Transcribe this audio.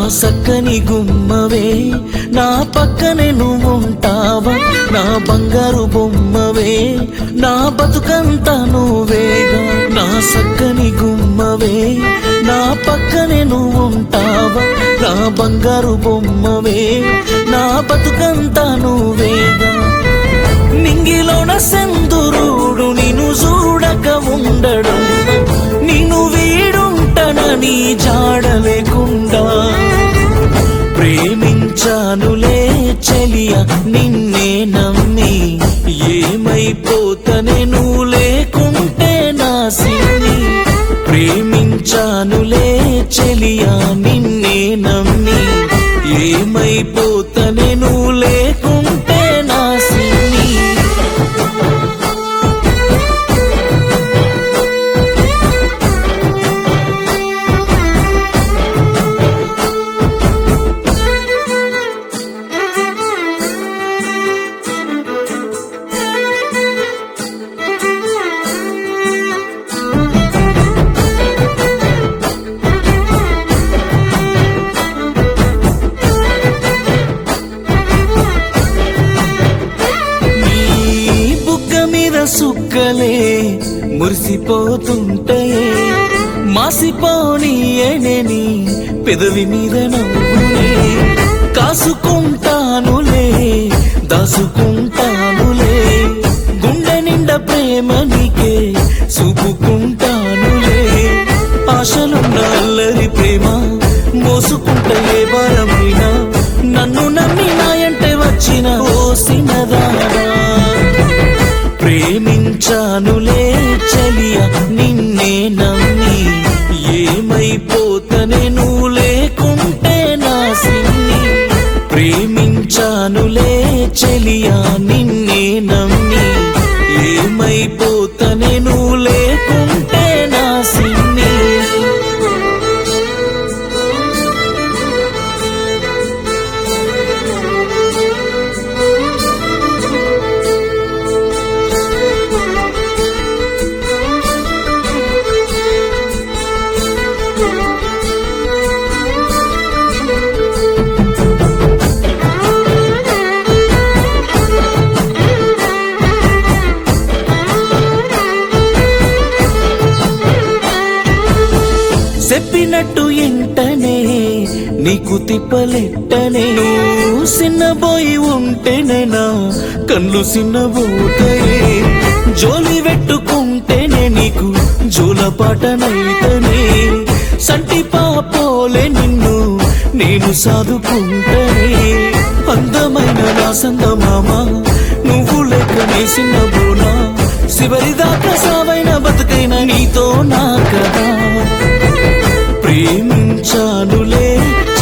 సక్కని గుమ్మవే నా పక్కనే నువ్వుంటావా నా బంగారు బొమ్మవే నా బతుకంతా నువ్వేగా నా సక్కని గుమ్మవే నా పక్కనే నువ్వుంటావా నా బంగారు బొమ్మవే నా బతుకంతా నువ్వేగా నింగిలోన సెందురుడు నిన్ను చూడక ఉండడు నిన్ను వీడుంటనని జాడ లేకుండా ప్రేమించానులే చెలియ నిన్నే నమ్మి ఏమైపోతనే నువ్వు లేకుంటే నా సిన్ని ప్రేమించానులే చెలియ నిన్నే నమ్మి ఏమైపోతనే నువ్వు లేకుంటే నా సిన్ని నీ బుగ్గ మీద సుక్కలే మురిసిపోతుంటాయే మాసిపోని ఎనని పెదవి మీద నవ్వులే కాసుకుంటానులే దాసుకుంటానులే గుండె నిండా ప్రేమ నీకే చూపుకుంటానులే ఆశలున్న అల్లరి ప్రేమ మోసుకుంటే ఏ భారమైనా నన్ను నమ్మి నాయంటే వచ్చిన ఓసినదానా ప్రేమించానులే చలియ నిన్నే నమ్మి ఏమైపోతనే నువ్వు లేకుంటే నా సిన్ని ప్రేమించానులే చెలియ నిన్నే నమ్మి ఏమైపోతనే నువ్వు లేకుంటే నా సిన్ని చెప్పినట్టు ఇంటనే నీకు తిప్పలెట్టనే నువ్వు సిన్నబోయి ఉంటేనేనా కళ్ళు సిన్నబోతాయి జోలి పెట్టుకుంటేనే నీకు జోలపాటనైతనే సంటి పాపోలే నిన్ను నేను సాదుకుంటనే అందమైన నా సందమామ నువ్వు లెక్కనే సిన్నబోనా చివరిదాకా సావైన బతుకైన నీతో నా కదా ప్రేమించానులే